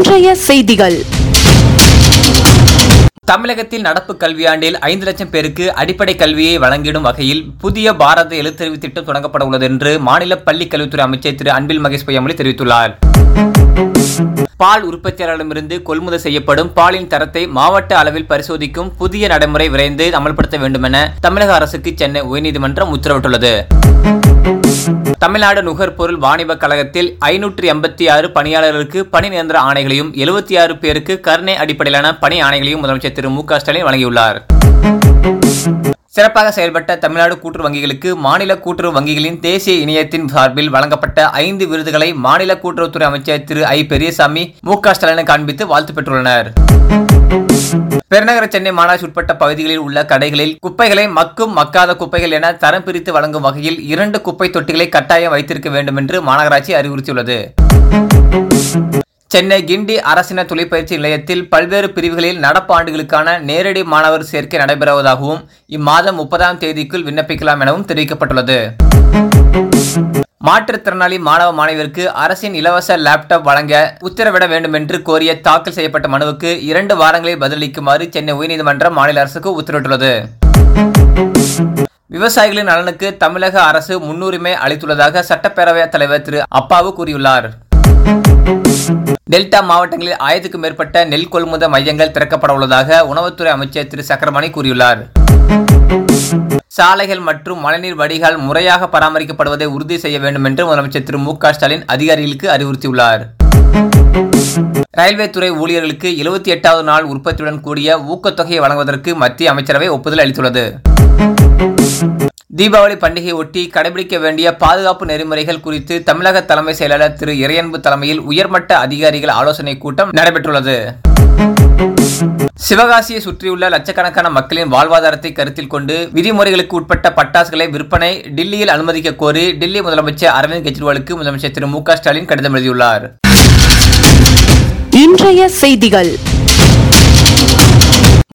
இன்றைய செய்திகள் தமிழகத்தில் நடப்பு கல்வியாண்டில் ஐந்து லட்சம் பேருக்கு அடிப்படை கல்வியை வழங்கிடும் வகையில் புதிய பாரத எழுத்தறிவு திட்டம் தொடங்கப்பட உள்ளது என்று மாநில பள்ளிக் கல்வித்துறை அமைச்சர் திரு அன்பில் மகேஷ் பொய்யாமொழி தெரிவித்துள்ளார் பால் உற்பத்தியாளரிடமிருந்து கொள்முதல் செய்யப்படும் பாலின் தரத்தை மாவட்ட அளவில் பரிசோதிக்கும் புதிய நடைமுறை விரைந்து அமல்படுத்த வேண்டும் என தமிழக அரசுக்கு சென்னை உயர்நீதிமன்றம் உத்தரவிட்டுள்ளது தமிழ்நாடு நுகர்பொருள் வாணிபக் கழகத்தில் ஐநூற்றி எண்பத்தி ஆறு பணியாளர்களுக்கு பணி நிரந்தர ஆணைகளையும் எழுபத்தி ஆறு பேருக்கு கருணை அடிப்படையிலான பணி ஆணைகளையும் முதலமைச்சர் திரு மு க ஸ்டாலின் வழங்கியுள்ளார் சிறப்பாக செயல்பட்ட தமிழ்நாடு கூட்டுறவு வங்கிகளுக்கு மாநில கூட்டுறவு வங்கிகளின் தேசிய இணையத்தின் சார்பில் வழங்கப்பட்ட ஐந்து விருதுகளை மாநில கூட்டுறவுத்துறை அமைச்சர் திரு ஐ பெரியசாமி மு க ஸ்டாலினை காண்பித்து வாழ்த்து பெற்றுள்ளனர் பெருநகர சென்னை மாநகராட்சி உட்பட்ட பகுதிகளில் உள்ள கடைகளில் குப்பைகளை மக்கும் மக்காத குப்பைகள் என தரம் பிரித்து வழங்கும் வகையில் இரண்டு குப்பை தொட்டிகளை கட்டாயம் வைத்திருக்க வேண்டும் என்று மாநகராட்சி அறிவுறுத்தியுள்ளது சென்னை கிண்டி அரசின தொழிற்பயிற்சி நிலையத்தில் பல்வேறு பிரிவுகளில் நடப்பு ஆண்டுகளுக்கான நேரடி மாணவர் சேர்க்கை நடைபெறுவதாகவும் இம்மாதம் முப்பதாம் தேதிக்குள் விண்ணப்பிக்கலாம் எனவும் தெரிவிக்கப்பட்டுள்ளது மாற்றுத்திறனாளி மாணவ மாணவியருக்கு அரசின் இலவச லேப்டாப் வழங்க உத்தரவிட வேண்டும் என்று கோரிய தாக்கல் செய்யப்பட்ட மனுவுக்கு இரண்டு வாரங்களில் பதிலளிக்குமாறு சென்னை உயர்நீதிமன்றம் மாநில அரசுக்கு உத்தரவிட்டுள்ளது விவசாயிகளின் நலனுக்கு தமிழக அரசு முன்னுரிமை அளித்துள்ளதாக சட்டப்பேரவை தலைவர் திரு அப்பாவு கூறியுள்ளார் டெல்டா மாவட்டங்களில் ஆயிரத்துக்கும் மேற்பட்ட நெல் கொள்முதல் மையங்கள் திறக்கப்பட உள்ளதாக உணவுத்துறை அமைச்சர் திரு சக்கரமணி கூறியுள்ளார் சாலைகள் மற்றும் மழைநீர் வடிகால் முறையாக பராமரிக்கப்படுவதை உறுதி செய்ய வேண்டும் என்று முதலமைச்சர் திரு மு க ஸ்டாலின் அதிகாரிகளுக்கு அறிவுறுத்தியுள்ளார் ரயில்வே துறை ஊழியர்களுக்கு எழுபத்தி எட்டாவது நாள் உற்பத்தியுடன் கூடிய ஊக்கத்தொகையை வழங்குவதற்கு மத்திய அமைச்சரவை ஒப்புதல் அளித்துள்ளது தீபாவளி பண்டிகையை ஒட்டி கடைபிடிக்க வேண்டிய பாதுகாப்பு நெறிமுறைகள் குறித்து தமிழக தலைமை செயலாளர் திரு இறையன்பு தலைமையில் உயர்மட்ட அதிகாரிகள் ஆலோசனை கூட்டம் நடைபெற்றுள்ளது சிவகாசியை சுற்றியுள்ள லட்சக்கணக்கான மக்களின் வாழ்வாதாரத்தை கருத்தில் கொண்டு விதிமுறைகளுக்கு உட்பட்ட பட்டாசுகளை விற்பனை டில்லியில் அனுமதிக்க கோரி டில்லி முதலமைச்சர் அரவிந்த் கெஜ்ரிவாலுக்கு முதலமைச்சர் திரு மு க ஸ்டாலின் கடிதம் எழுதியுள்ளார் இன்றைய செய்திகள்